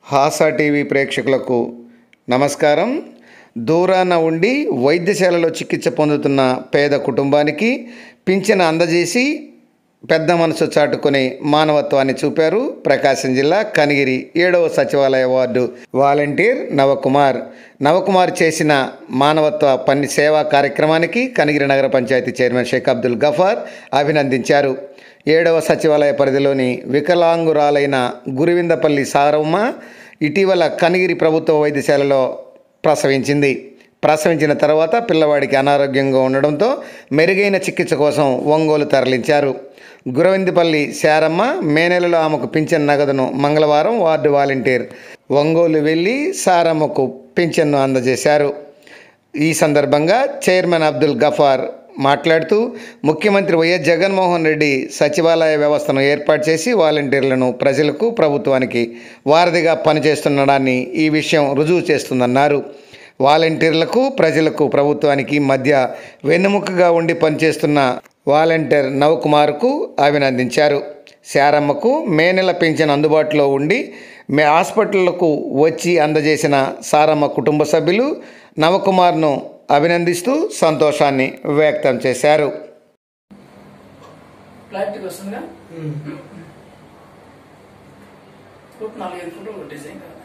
హాసా TV ప్రేక్షకులకు నమస్కారం దూరాన ఉండి వైద్యశాలలో చికిత్స పొందుతున్న పేద కుటుంబానికి పింఛను అందజేసి పెద్ద మనసు చాటుకుని మానవత్వాన్ని చూపారు ప్రకాశం జిల్లా కనిగిరి ఏడవ సచివాలయ వార్డు వాలంటీర్ నవకుమార్ నవకుమార్ చేసిన మానవత్వ పని సేవా కార్యక్రమానికి కనిగిరి నగర పంచాయతీ చైర్మన్ షేక్ అబ్దుల్ గఫార్ అభినందించారు ఏడవ సచివాలయ పరిధిలోని వికలాంగురాలైన గురువిందపల్లి సారమ్మ ఇటీవల కనిగిరి ప్రభుత్వ వైద్యశాలలో ప్రసవించింది ప్రసవించిన తర్వాత పిల్లవాడికి అనారోగ్యంగా ఉండడంతో మెరుగైన చికిత్స కోసం ఒంగోలు తరలించారు గురవిందపల్లి శారమ్మ మే నెలలో ఆమెకు పింఛన్ నగదును మంగళవారం వార్డు వాలంటీర్ ఒంగోలు వెళ్ళి సారమ్మకు పింఛన్ను అందజేశారు ఈ సందర్భంగా చైర్మన్ అబ్దుల్ గఫార్ మాట్లాడుతూ ముఖ్యమంత్రి వైఎస్ జగన్మోహన్ రెడ్డి సచివాలయ వ్యవస్థను ఏర్పాటు చేసి వాలంటీర్లను ప్రజలకు ప్రభుత్వానికి వారధిగా పనిచేస్తుండడాన్ని ఈ విషయం రుజువు చేస్తుందన్నారు వాలంటీర్లకు ప్రజలకు ప్రభుత్వానికి మధ్య వెన్నుముకగా ఉండి పనిచేస్తున్న వాలంటీర్ నవకుమార్కు అభినందించారు శారమ్మకు మే నెల పింఛన్ అందుబాటులో ఉండి మే హాస్పిటళ్లకు వచ్చి అందజేసిన సారమ్మ కుటుంబ సభ్యులు నవకుమార్ను అభినందిస్తూ సంతోషాన్ని వ్యక్తం చేశారు క్లారిటీగా వస్తుందిగా ఫోటో నాలుగైదు ఫోటోలు డిజైన్